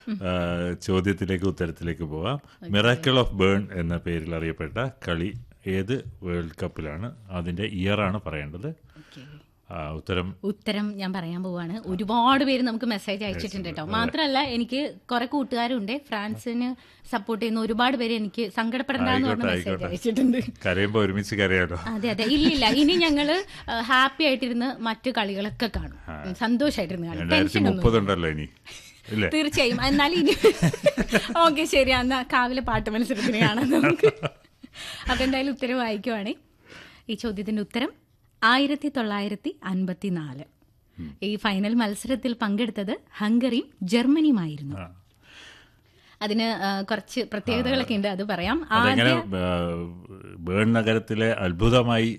ആ, ചോദ്യത്തിലേക്ക് ഉത്തരത്തിലേക്ക് പോവാം മിറാക്കിൾ ഓഫ് ബേൺ എന്ന പേരിൽ അറിയപ്പെട്ട കളി ഏത് വേൾഡ് കപ്പിലാണ് അതിന്റെ ഇയർ ആണ് പറയേണ്ടത് ആ, ഉത്തരം ഉത്തരം ഞാൻ പറയാൻ പോവാണ് ഒരുപാട് പേര് നമുക്ക് മെസ്സേജ് അയച്ചിട്ടുണ്ട് കേട്ടോ മാത്രമല്ല എനിക്ക് കുറെ കൂട്ടുകാരുണ്ട് ഫ്രാൻസിന് സപ്പോർട്ട് ചെയ്യുന്ന ഒരുപാട് പേര് എനിക്ക് സങ്കടപ്പെടണ്ടെന്ന് പറഞ്ഞ ആയിക്കോട്ടെ, മെസ്സേജ് ആയിക്കോട്ടെ. അയച്ചിട്ടുണ്ട് കരയുമ്പോ ഒരുമിച്ച് കരയാലോ അതെ അതെ ഇല്ലില്ല ഇനി ഞങ്ങള് ഹാപ്പി ആയിട്ടിരുന്ന് മറ്റു കളികളൊക്കെ കാണും സന്തോഷമായിട്ടിരുന്ന് കാണും രണ്ടായിരത്തി ടെൻഷൻ ഒന്നും മുപ്പതുണ്ടല്ലോ ഇനി ഇല്ലേ തീർച്ചയായും എന്നാലും ഇനി ഓക്കെ ശരി എന്നാ കാവിലെ പാട്ട് മത്സരത്തിന് കാണാം നമുക്ക് അപ്പൊ എന്തായാലും ഉത്തരം വായിക്കുവാണേ ഈ ചോദ്യത്തിന്റെ ഉത്തരം ആയിരത്തി തൊള്ളായിരത്തി അൻപത്തിനാല് ഈ ഫൈനൽ മത്സരത്തിൽ പങ്കെടുത്തത് ഹംഗറിയും ജർമ്മനിയുമായിരുന്നു ആ. അതിന് ആ, കുറച്ച് പ്രത്യേകതകളൊക്കെ ഉണ്ട് അത് പറയാം അതെങ്ങനെ ആദ്യ ആ, ബേൺ നഗരത്തിലെ അത്ഭുതമായി